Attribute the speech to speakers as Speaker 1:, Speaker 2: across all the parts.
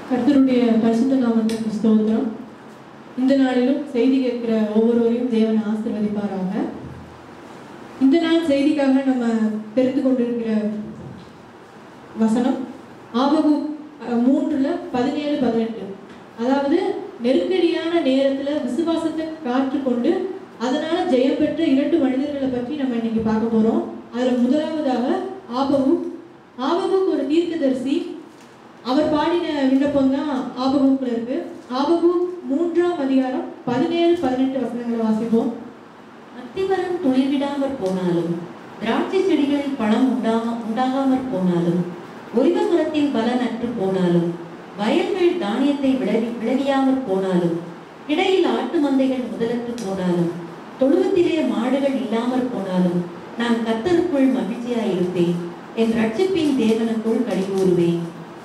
Speaker 1: கர்த்தருடைய பரிசுத்த நாமத்துக்கு ஸ்தோத்திரம் இந்த நாளிலும் செய்தி கேட்கிற ஒவ்வொருவரையும் தேவன் ஆசீர்வதிப்பாராக இந்த நாள் செய்திக்காக நம்ம தெரிந்து கொண்டிருக்கிற வசனம் ஆபகு அஹ், மூன்றுல பதினேழு பதினெட்டு அதாவது நெருக்கடியான நேரத்துல விசுவாசத்தை காற்றுக்கொண்டு அதனால ஜெயம் பெற்ற இரண்டு மனிதர்களை பற்றி நம்ம இன்னைக்கு பார்க்க போறோம் அதுல முதலாவதாக ஆபகு ஆபகுக்கு ஒரு தீர்க்கதரிசி அவர் பாடின விண்ணப்பம் தான் ஆபகுக்குள்ள இருக்கு ஆபகு மூன்றாம் அதிகாரம் பதினேழு பதினெட்டு வசனங்களை வாசிப்போம்
Speaker 2: அத்திமரம் துளிர்விடாமற் போனாலும் திராட்சை செடிகளில் பழம் உண்டாக உண்டாகாமற் போனாலும் ஒலிவ மரத்தின் பலன் அற்று போனாலும் வயல்கள் தானியத்தை விளைவி விளைவியாமற் போனாலும் இடையில் ஆட்டு மந்தைகள் முதலற்று போனாலும் தொழுவத்திலே மாடுகள் இல்லாமற் போனாலும் நான் கத்தருக்குள் மகிழ்ச்சியாயிருப்பேன் என் ரட்சிப்பின் தேவனுக்குள் கழிகூறுவேன்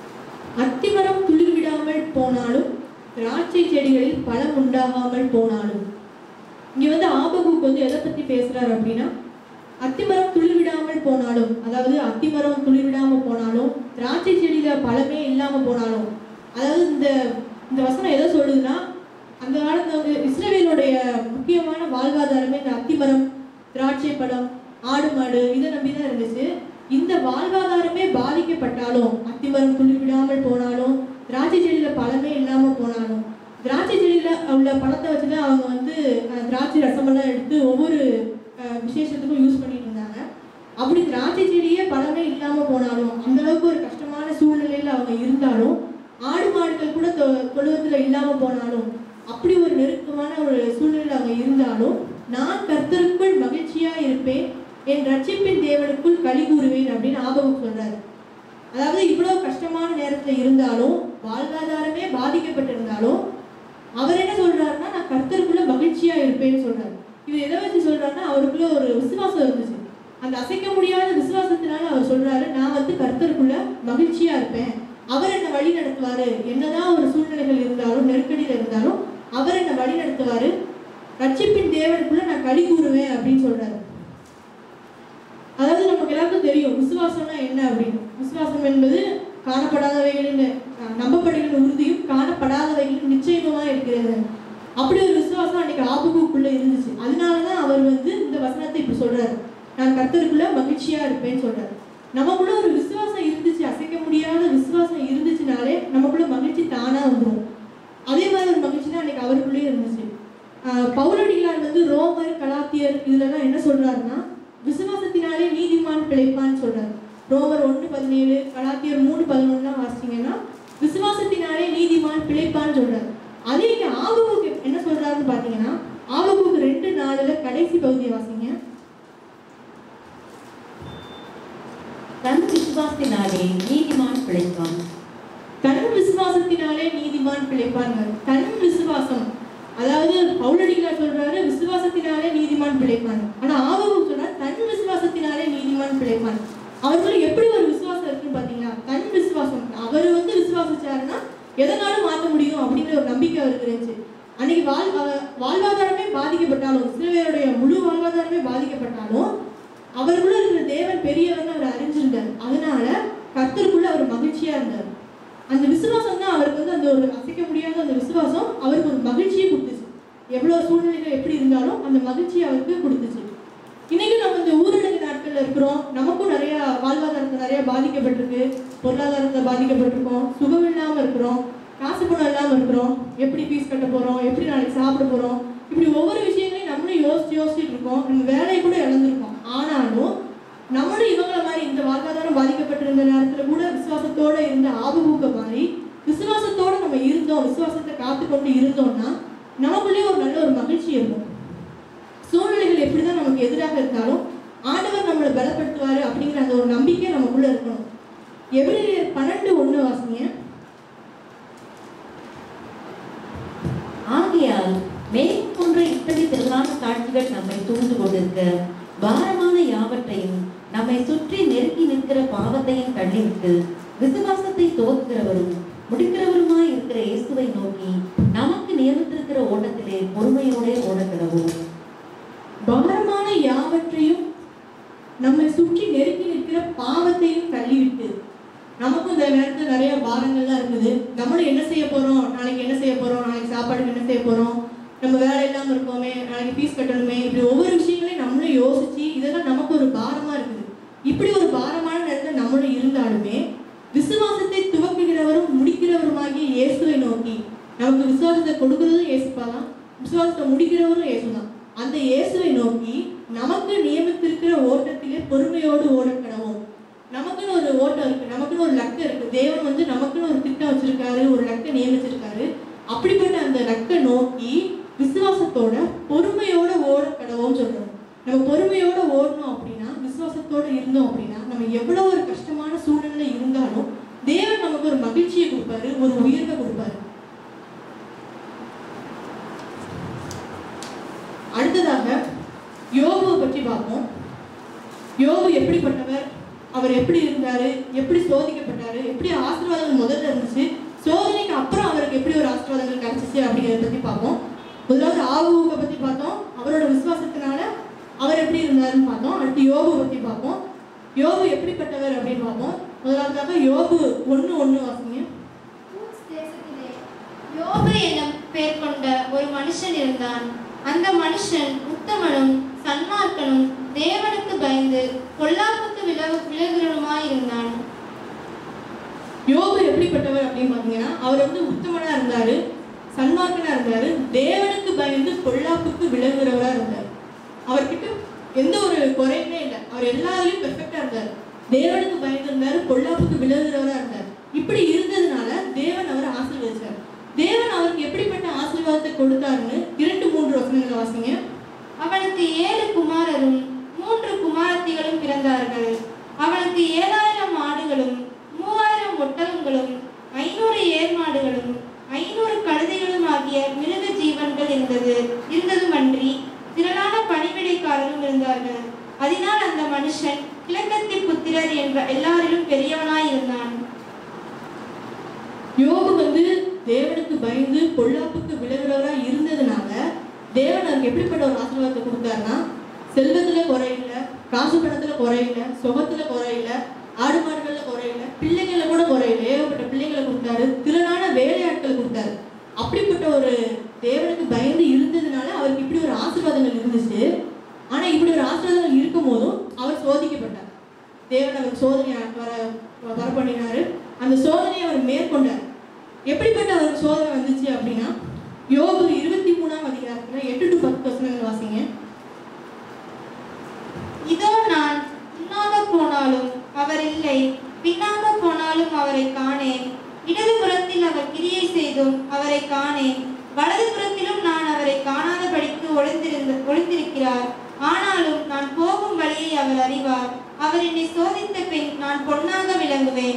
Speaker 1: அத்திமரம் துளிர் விடாமல் போனாலும் திராட்சை செடிகளில் பழம் உண்டாகாமல் போனாலும் இங்க வந்து ஆபகுக்கு வந்து எதை பத்தி பேசுறாரு அப்படின்னா அத்திமரம் துளிர் விடாமல் போனாலும் அதாவது அத்திமரம் துளிர் விடாம போனாலும் திராட்சை செடியில பழமே இல்லாம போனாலும் அதாவது இந்த இந்த வசனம் எதை சொல்லுதுன்னா அந்த காலத்துல வந்து இஸ்ரவேலுடைய முக்கியமான வாழ்வாதாரமே இந்த அத்திமரம் திராட்சை பழம் ஆடு மாடு இதை நம்பி தான் இருந்துச்சு இந்த வாழ்வாதாரமே பாதிக்கப்பட்டாலும் அத்திமரம் துளிர் விடாமல் போனாலும் திராட்சை செடியில பழமே இல்லாம போனாலும் திராட்சை செடியில உள்ள பழத்தை வச்சுதான் அவங்க வந்து அஹ், திராட்சை ரசமெல்லாம் எடுத்து ஒவ்வொரு அஹ், விசேஷத்துக்கும் யூஸ் பண்ணிட்டு இருந்தாங்க அப்படி திராட்சை செடியே பழமே இல்லாம போனாலும் அந்த அளவுக்கு ஒரு கஷ்டமான சூழ்நிலையில அவங்க இருந்தாலும் ஆடு மாடுகள் கூட தொ- தொழுவத்துல இல்லாம போனாலும் அப்படி ஒரு நெருக்கமான ஒரு சூழ்நிலையில அவங்க இருந்தாலும் நான் கர்த்தருக்குள் மகிழ்ச்சியா இருப்பேன் என் ரட்சிப்பின் தேவனுக்குள் களி கூறுவேன் அப்படின்னு ஆபகம் சொல்றாரு அதாவது இவ்வளவு கஷ்டமான நேரத்துல இருந்தாலும் வாழ்வாதாரமே பாதிக்கப்பட்டிருந்தாலும் அவர் என்ன சொல்றாருன்னா நான் கர்த்தருக்குள்ள மகிழ்ச்சியா இருப்பேன்னு சொல்றாரு இது எதை வச்சு சொல்றாருன்னா அவருக்குள்ள ஒரு விசுவாசம் இருந்துச்சு அந்த அசைக்க முடியாத விசுவாசத்தினால அவர் சொல்றாரு நான் வந்து கர்த்தருக்குள்ள மகிழ்ச்சியா இருப்பேன் அவர் என்ன வழி நடத்துவாரு என்னதான் ஒரு சூழ்நிலைகள் இருந்தாலும் நெருக்கடியில் இருந்தாலும் அவர் என்ன வழி நடத்துவாரு ரட்சிப்பின் தேவனுக்குள்ள நான் களி கூறுவேன் அப்படின்னு சொல்றாரு அதாவது நமக்கு எல்லாருக்கும் தெரியும் விசுவாசம்னா என்ன அப்படின்னு விசுவாசம் என்பது காணப்படாதவைகளின் அஹ், நம்பப்படுகிற உறுதியும் காணப்படாதவைகளின் நிச்சயமா இருக்கிறது அப்படி ஒரு விசுவாசம் அன்னைக்கு ஆபகுக்குள்ள இருந்துச்சு அதனாலதான் அவர் வந்து இந்த வசனத்தை இப்படி சொல்றாரு நான் கர்த்தருக்குள்ள மகிழ்ச்சியா இருப்பேன்னு சொல்றாரு நமக்குள்ள ஒரு விசுவாசம் இருந்துச்சு அசைக்க முடியாத விசுவாசம் இருந்துச்சுனாலே நமக்குள்ள மகிழ்ச்சி தானா வந்துடும் அதே மாதிரி ஒரு மகிழ்ச்சி தான் அன்னைக்கு அவருக்குள்ளேயே இருந்துச்சு ஆஹ் பவுலடிகளார் வந்து ரோமர் கலாத்தியர் இதுலலாம் என்ன சொல்றாருன்னா விசுவாசத்தினாலே நீதிமான் பிழைப்பான்னு சொல்றாரு ரோமர் ஒன்று பதினேழு கலாத்தியர் மூணு பதினொன்றுலாம் வாசிச்சீங்கன்னா விசுவாசத்தினாலே நீதிமான் பிழைப்பான்னு சொல்றாரு அதே இங்க ஆபகுக்கு என்ன சொல்றாருன்னு பாத்தீங்கன்னா ஆபகுக்கு ரெண்டு நாளுல கடைசி பகுதியை வாசிங்க
Speaker 2: தன் விசுவாசத்தினாலே நீதிமான் பிழைப்பான்
Speaker 1: தன் விசுவாசத்தினாலே நீதிமான் பிழைப்பாங்க தன் விசுவாசம் அதாவது பவுலடிகளார் சொல்றாரு விசுவாசத்தினாலே நீதிமான் பிழைப்பான் ஆனா ஆவகம் சொல்றாரு தன் விசுவாசத்தினாலே நீதிமான் பிழைப்பான் அவருக்குள்ள எப்படி ஒரு விசுவாசம் இருக்குன்னு பாத்தீங்களா தன் விசுவாசம் அவர் வந்து விசுவாசிச்சாருன்னா எதனாலும் மாற்ற முடியும் அப்படிங்கிற ஒரு நம்பிக்கை அவருக்கு இருந்துச்சு அன்னைக்கு வாழ் அவ- வாழ்வாதாரமே பாதிக்கப்பட்டாலும் இஸ்ரவேலுடைய முழு வாழ்வாதாரமே பாதிக்கப்பட்டாலும் அவருக்குள்ள இருக்கிற தேவன் பெரியவர்னு அவர் அறிஞ்சிருந்தார் அதனால கர்த்தருக்குள்ள அவர் மகிழ்ச்சியா இருந்தார் அந்த விசுவாசம் தான் அவருக்கு வந்து அந்த ஒரு அசைக்க முடியாத அந்த விசுவாசம் அவருக்கு ஒரு மகிழ்ச்சியை கொடுத்துச்சு எவ்வளவு சூழ்நிலைகள் எப்படி இருந்தாலும் அந்த மகிழ்ச்சியை அவருக்கு கொடுத்துச்சு இன்னைக்கு நம்ம இந்த ஊரடங்கு நாட்கள்ல இருக்கிறோம் நமக்கும் நிறைய வாழ்வாதாரத்துல நிறைய பாதிக்கப்பட்டிருக்கு பொருளாதாரத்துல பாதிக்கப்பட்டிருக்கோம் சுகம் இல்லாம இருக்கிறோம் காசு பணம் இல்லாம இருக்கிறோம் எப்படி ஃபீஸ் கட்ட போறோம் எப்படி நாளைக்கு சாப்பிட போறோம் இப்படி ஒவ்வொரு விஷயங்களையும் நம்மளும் யோசிச்சு யோசிச்சுட்டு இருக்கோம் நம்ம வேலையை கூட இழந்திருக்கோம் ஆனாலும் நம்மளும் இவங்கள மாதிரி இந்த வாழ்வாதாரம் பாதிக்கப்பட்டிருந்த நேரத்துல கூட விசுவாசத்தோட இருந்த ஆபகூக்க மாதிரி விசுவாசத்தோட நம்ம இருந்தோம் விசுவாசத்தை காத்துக்கொண்டு இருந்தோம்னா நமக்குள்ளேயே ஒரு நல்ல ஒரு மகிழ்ச்சி இருக்கும் சூழ்நிலைகள் எப்படிதான் நமக்கு எதிராக இருந்தாலும் ஆண்டவர் நம்மளை பலப்படுத்துவாரு அப்படிங்கிற அந்த ஒரு நம்பிக்கை நமக்குள்ள இருக்கணும் எபிரேயர் பன்னெண்டு ஒண்ணு வாசிங்க
Speaker 2: ஆகையால் மேகம் போன்ற இத்தனை திரளான காட்சிகள் நம்மை சூழ்ந்து கொண்டிருக்க பாரமான யாவற்றையும் நம்மை சுற்றி நெருங்கி நிற்கிற பாவத்தையும் தள்ளிவிட்டு விசுவாசத்தை துவக்குகிறவரும் முடிக்கிறவருமாய் இருக்கிற இயேசுவை நோக்கி நமக்கு நியமித்திருக்கிற ஓட்டத்திலே பொறுமையோடே ஓடக்கிடவும்
Speaker 1: பாரமான யாவற்றையும் நம்மை சுற்றி நெருங்கி நிற்கிற பாவத்தையும் தள்ளிவிட்டு நமக்கும் இந்த நேரத்துல நிறைய பாரங்கள்லாம் இருக்குது நம்மளும் என்ன செய்ய போறோம் நாளைக்கு என்ன செய்ய போறோம் நாளைக்கு சாப்பாடுக்கு என்ன செய்ய போறோம் நம்ம வேலை இல்லாம இருக்கோமே நாளைக்கு ஃபீஸ் கட்டணுமே இப்படி ஒவ்வொரு விஷயங்களையும் நம்மளும் யோசிச்சு இதெல்லாம் நமக்கு ஒரு பாரமா இருக்குது இப்படி ஒரு பாரமான நேரத்தில் நம்மளும் இருந்தாலுமே விசுவாசத்தை துவக்குகிறவரும் முடிக்கிறவருமாகிய இயேசுவை நோக்கி நமக்கு விசுவாசத்தை கொடுக்கிறதும் இயேசுப்பாதான் விசுவாசத்தை முடிக்கிறவரும் இயேசுதான் அந்த இயேசுவை நோக்கி நமக்கு நியமித்திருக்கிற ஓட்டத்திலே பொறுமையோடு ஓடக்கடவும் நமக்குன்னு ஒரு ஓட்டம் இருக்கு நமக்குன்னு ஒரு லக்கு இருக்கு தேவன் வந்து நமக்குன்னு ஒரு திட்டம் வச்சிருக்காரு ஒரு லக்கை நியமிச்சிருக்காரு அப்படிப்பட்ட அந்த லக்கை நோக்கி விசுவாசத்தோட பொறுமையோட ஓட கடவும்னு சொல்றோம் நம்ம பொறுமையோட ஓடணும் அப்படின்னா விசுவாசத்தோட இருந்தோம் அப்படின்னா நம்ம எவ்வளவு ஒரு கஷ்டமான சூழ்நிலை இருந்தாலும் தேவன் நமக்கு ஒரு மகிழ்ச்சியை கொடுப்பாரு ஒரு உயர்வை கொடுப்பாரு அடுத்ததாக யோபுவை பற்றி பார்ப்போம் யோபு எப்படிப்பட்டவர் அவர் எப்படி இருந்தாரு எப்படி சோதிக்கப்பட்டாரு எப்படி ஆசீர்வாதங்கள் முதல்ல இருந்துச்சு சோதனைக்கு அப்புறம் அவருக்கு எப்படி ஒரு ஆசீர்வாதங்கள் கிடைச்சிச்சு அப்படிங்கிறத பத்தி பார்ப்போம் முதலாவது ஆவுவை பத்தி பார்த்தோம் அவரோட விசுவாசத்தினால அவர் எப்படி இருந்தாருன்னு பார்த்தோம் அடுத்து யோபு பத்தி பார்ப்போம் யோபு எப்படிப்பட்டவர் அப்படின்னு பார்ப்போம் முதலாவதாக யோபு ஒண்ணு ஒண்ணு வாசிங்க
Speaker 3: ஊஸ் தேசத்திலே யோபு என்னும் பெயர் கொண்ட ஒரு மனுஷன் இருந்தான் அந்த மனுஷன் உத்தமனும் சன்மார்க்கனும் தேவனுக்கு பயந்து பொல்லாப்புக்கு விலகு விலகுறனுமாயிருந்தான்
Speaker 1: யோபு எப்படிப்பட்டவர் அப்படின்னு பார்த்தீங்கன்னா அவர் வந்து உத்தமனா இருந்தாரு சன்மார்க்கனா இருந்தாரு தேவனுக்கு பயந்து பொல்லாப்புக்கு விலகுறவரா இருந்தார் அவர்கிட்ட எந்த ஒரு குறையுமே இல்லை அவர் எல்லாத்துலயும் பெர்ஃபெக்டா இருந்தார் தேவனுக்கு பயந்து இருந்தாரு பொல்லாப்புக்கு விலகுறவரா இருந்தார் இப்படி இருந்ததுனால தேவன் அவரை ஆசீர்வதிச்சார் தேவன் அவருக்கு எப்படிப்பட்ட ஆசீர்வாதத்தை கொடுத்தாருன்னு இரண்டு மூன்று வசனங்களை வாசிங்க
Speaker 3: அவனுக்கு ஏழு குமாரரும் மூன்று குமாரத்திகளும் பிறந்தார்கள் அவனுக்கு ஏழாயிரம் ஆடுகளும் மூவாயிரம் ஒட்டகங்களும் ஐநூறு ஏர்மாடுகளும் ஐநூறு கழுதைகளும் ஆகிய மிருக ஜீவன்கள் இருந்தது இருந்ததுமன்றி திரளான பணிவிடைக்காரரும் இருந்தார்கள் அதனால் அந்த மனுஷன் கிழக்கத்தி புத்திரர் என்ற எல்லாரிலும் பெரியவனாய் இருந்தான்
Speaker 1: யோபு வந்து தேவனுக்கு பயந்து பொல்லாப்புக்கு விலகுறவரா இருந்ததுனால தேவன் அவருக்கு எப்படிப்பட்ட ஒரு ஆசீர்வாதத்தை கொடுத்தாருன்னா செல்வத்துல குறையில்லை காசு பணத்துல குறையில்லை சுகத்துல குறையில்லை ஆடு மாடுகள்ல குறையில்லை பிள்ளைங்கள கூட குறையில்லை ஏகப்பட்ட பிள்ளைங்களை கொடுத்தாரு திறனான வேலையாட்களை கொடுத்தாரு அப்படிப்பட்ட ஒரு தேவனுக்கு பயந்து இருந்ததுனால அவருக்கு இப்படி ஒரு ஆசீர்வாதங்கள் இருந்துச்சு ஆனா இப்படி ஒரு ஆசீர்வாதங்கள் இருக்கும் போதும் அவர் சோதிக்கப்பட்டார் தேவன் அவர் சோதனை வர வர பண்ணினாரு அந்த சோதனையை அவர் மேற்கொண்டார் எப்படிப்பட்ட அவருக்கு சோதனை வந்துச்சு அப்படின்னா யோபு இருபத்தி மூணாம் அதிகாரத்துல எட்டு டு பத்து வசனங்கள் வாசிங்க
Speaker 3: இதோ நான் முன்னாக போனாலும் அவர் இல்லை பின்னாக போனாலும் அவரை காணேன் இடதுபுறத்தில் அவர் கிரியை செய்தும் அவரை காணேன் வலதுபுறத்திலும் நான் அவரை காணாதபடிக்கு ஒளிந்திருந்த ஒளிந்திருக்கிறார் ஆனாலும் நான் போகும் வழியை அவர் அறிவார் அவர் என்னை சோதித்த பின் நான் பொன்னாக விளங்குவேன்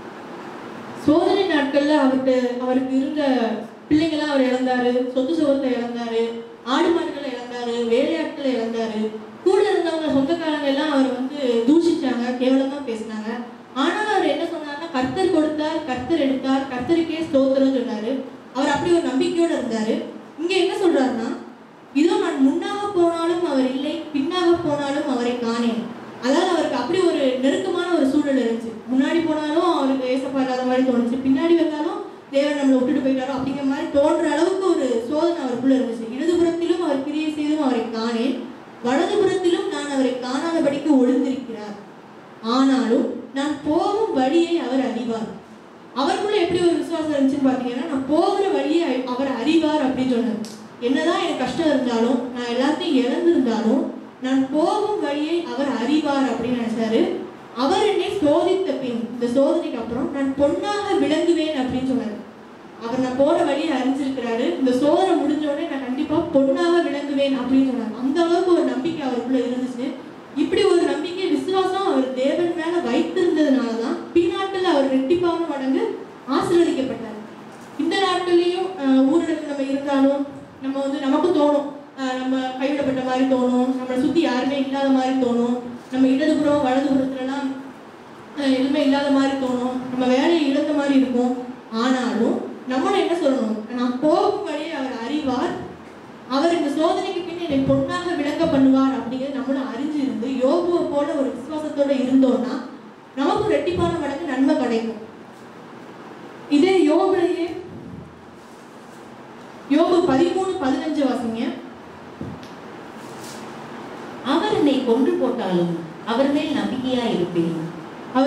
Speaker 1: சோதனை நாட்கள்ல அவருக்கு அவருக்கு இருந்த பிள்ளைங்களாம் அவர் இழந்தாரு சொத்து சுகத்தை இழந்தாரு ஆடு மாடுகளை இழந்தாரு வேலையாட்களை இழந்தாரு கூட இருந்தவங்க சொந்தக்காரங்க எல்லாம் அவர் வந்து தூஷிச்சாங்க கேவலமா பேசினாங்க ஆனாலும் அவர் என்ன சொன்னார்னா கர்த்தர் கொடுத்தார் கர்த்தர் எடுத்தார் கர்த்தருக்கே ஸ்தோத்திரம் சொன்னாரு அவர் அப்படி ஒரு நம்பிக்கையோட இருந்தாரு இங்க என்ன சொல்றாருன்னா இதோ நான் முன்னாக போனாலும் அவர் இல்லை பின்னாக போனாலும் அவரை காணேன் அதாவது அவருக்கு அப்படி ஒரு நெருக்கமான ஒரு சூழல் இருந்துச்சு முன்னாடி போனாலும் அவருக்கு ஏசப்பா இல்லாத மாதிரி தோணுச்சு பின்னாடி வந்தாலும் தேவன் நம்மளை விட்டுட்டு போயிட்டாரோ அப்படிங்கிற மாதிரி தோன்ற அளவுக்கு ஒரு சோதனை அவருக்குள்ள இருந்துச்சு இடதுபுறத்திலும் அவர் கிரியை செய்தும் அவரை காணேன் வலதுபுறத்திலும் நான் அவரை காணாதபடிக்கு ஒளிந்திருக்கிறார் ஆனாலும் நான் போகும் வழியை அவர் அறிவார் அவருக்குள்ள எப்படி ஒரு விசுவாசம் இருந்துச்சுன்னு பார்த்தீங்கன்னா நான் போகிற வழியை அ- அவர் அறிவார் அப்படின்னு சொன்னார் என்னதான் எனக்கு கஷ்டம் இருந்தாலும் நான் எல்லாத்தையும் இழந்திருந்தாலும் நான் போகும் வழியை அவர் அறிவார் அப்படின்னு நினைச்சாரு அவர் என்னை சோதித்த பின் இந்த சோதனைக்கு அப்புறம் நான் பொன்னாக விளங்குவேன் அப்படின்னு சொன்னாரு அவர் நான் போற வழியை அறிஞ்சிருக்கிறாரு இந்த சோதனை முடிஞ்ச உடனே நான் கண்டிப்பா பொன்னாக விளங்குவேன் அப்படின்னு சொன்னார் அந்த அளவுக்கு ஒரு நம்பிக்கை அவருக்குள்ள இருந்துச்சு இப்படி ஒரு நம்பிக்கை விசுவாசம் அவர் தேவன் மேல வைத்திருந்ததுனாலதான் பின்னாட்கள் அவர் ரெட்டிப்பான மடங்கு ஆசீர்வதிக்கப்பட்டார் இந்த நாட்கள்லயும் ஆஹ், ஊரடங்கு நம்ம இருந்தாலும் நம்ம வந்து நமக்கும் தோணும் ஆஹ், நம்ம கைவிடப்பட்ட மாதிரி தோணும் நம்மளை சுத்தி யாருமே இல்லாத மாதிரி தோணும் நம்ம இடதுபுறம் வலதுபுறத்துலலாம் ஆஹ், எதுவுமே இல்லாத மாதிரி தோணும் நம்ம வேலையை இழந்த மாதிரி இருக்கும் ஆனாலும் நம்மளும் என்ன சொல்லணும் நான் போகும் வழியை அவர் அறிவார் அவர் இந்த சோதனைக்கு பின் என்னை பொன்னாக விளங்க பண்ணுவார் அப்படிங்கிறது நம்மளும் அறிஞ்சு இருந்து யோகுவை போல ஒரு விசுவாசத்தோட இருந்தோம்னா நமக்கு ரெட்டிப்பான மடங்கு நன்மை கிடைக்கும்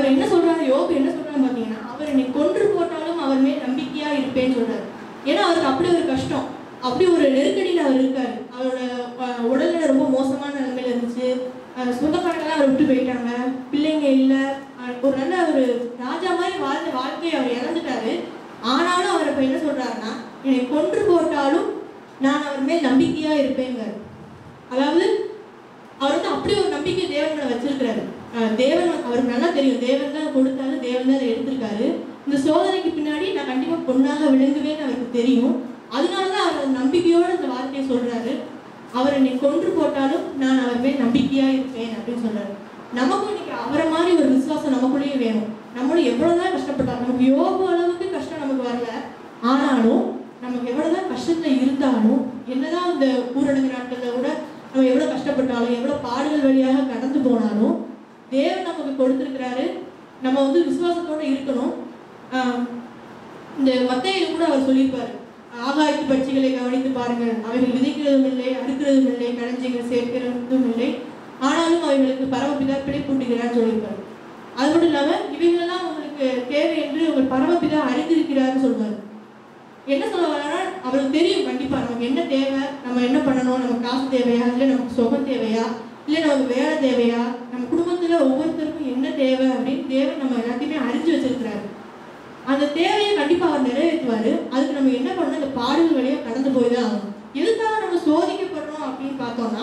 Speaker 1: அவர் என்ன சொல்றாரு யோபு என்ன சொல்றாரு பாத்தீங்கன்னா அவர் என்னை கொன்று போட்டாலும் அவர் மேல் நம்பிக்கையா இருப்பேன்னு சொல்றாரு ஏன்னா அவருக்கு அப்படி ஒரு கஷ்டம் அப்படி ஒரு நெருக்கடியில அவர் இருக்காரு அவரோட அஹ், உடல்நிலை ரொம்ப மோசமான நிலைமையில இருந்துச்சு அஹ், சொந்தக்காரங்களாம் அவரை விட்டு போயிட்டாங்க பிள்ளைங்க இல்ல அஹ், ஒரு நல்ல ஒரு ராஜா மாதிரி வாழ்ந்த வாழ்க்கையை அவர் இழந்துட்டாரு ஆனாலும் அவர் இப்ப என்ன சொல்றாருன்னா என்னை கொன்று போட்டாலும் நான் அவர் மேல் நம்பிக்கையா இருப்பேங்கிறார் அதாவது அவர் வந்து அப்படி ஒரு நம்பிக்கை தேவன் மேல வச்சிருக்கிறாரு அஹ் தேவன் அவருக்கு நல்லா தெரியும் தேவன் தான் கொடுத்தாரு தேவன் தான் அதை எடுத்திருக்காரு இந்த சோதனைக்கு பின்னாடி நான் கண்டிப்பா பொண்ணாக விளங்குவேன்னு அவருக்கு தெரியும் அதனால தான் அவர் அந்த நம்பிக்கையோட இந்த வார்த்தையை சொல்றாரு அவர் என்னை கொன்று போட்டாலும் நான் அவர் மேல் நம்பிக்கையா இருப்பேன் அப்படின்னு சொல்றாரு நமக்கும் இன்னைக்கு அவரை மாதிரி ஒரு விசுவாசம் நமக்குள்ளேயே வேணும் நம்மளும் எவ்வளவுதான் கஷ்டப்பட்டாலும் நமக்கு யோக அளவுக்கு கஷ்டம் நமக்கு வரல ஆனாலும் நமக்கு எவ்வளவுதான் கஷ்டத்துல இருந்தாலும் என்னதான் இந்த ஊரடங்கு நாட்கள்ல கூட நம்ம எவ்வளவு கஷ்டப்பட்டாலும் எவ்வளவு பாடுகள் வழியாக கடந்து போனாலும் தேவன் நமக்கு கொடுத்திருக்கிறாரு நம்ம வந்து விசுவாசத்தோட இருக்கணும் ஆஹ் இந்த மத்தையில கூட அவர் சொல்லியிருப்பாரு ஆகாயத்து பட்சிகளை கவனித்து பாருங்கள் அவைகள் விதைக்கிறதும் இல்லை அறுக்கிறதும் இல்லை களஞ்சியங்கள் சேர்க்கிறதும் இல்லை ஆனாலும் அவைகளுக்கு பரமபிதா பிழைப்பூட்டுகிறான்னு சொல்லியிருப்பாரு அது மட்டும் இல்லாம இவைகளெல்லாம் உங்களுக்கு தேவை என்று உங்கள் பரமபிதா அறிந்திருக்கிறார்னு சொல்வார் என்ன சொல்ல வரேன்னா அவருக்கு தெரியும் கண்டிப்பா நமக்கு என்ன தேவை நம்ம என்ன பண்ணணும் நமக்கு காசு தேவையா இல்லை நமக்கு சுகம் தேவையா இல்லை நமக்கு வேலை தேவையா நம்ம குடும்பத்துல ஒவ்வொருத்தருக்கும் என்ன தேவை அப்படின்னு தேவன் நம்ம எல்லாத்தையுமே அறிஞ்சு வச்சிருக்கிறாரு அந்த தேவையை கண்டிப்பா அவர் நிறைவேற்றுவாரு அதுக்கு நம்ம என்ன பண்ணணும் இந்த பாடல் வழியா கடந்து போய் தான் ஆகணும் எதுக்காக நம்ம சோதிக்கப்படுறோம் அப்படின்னு பார்த்தோம்னா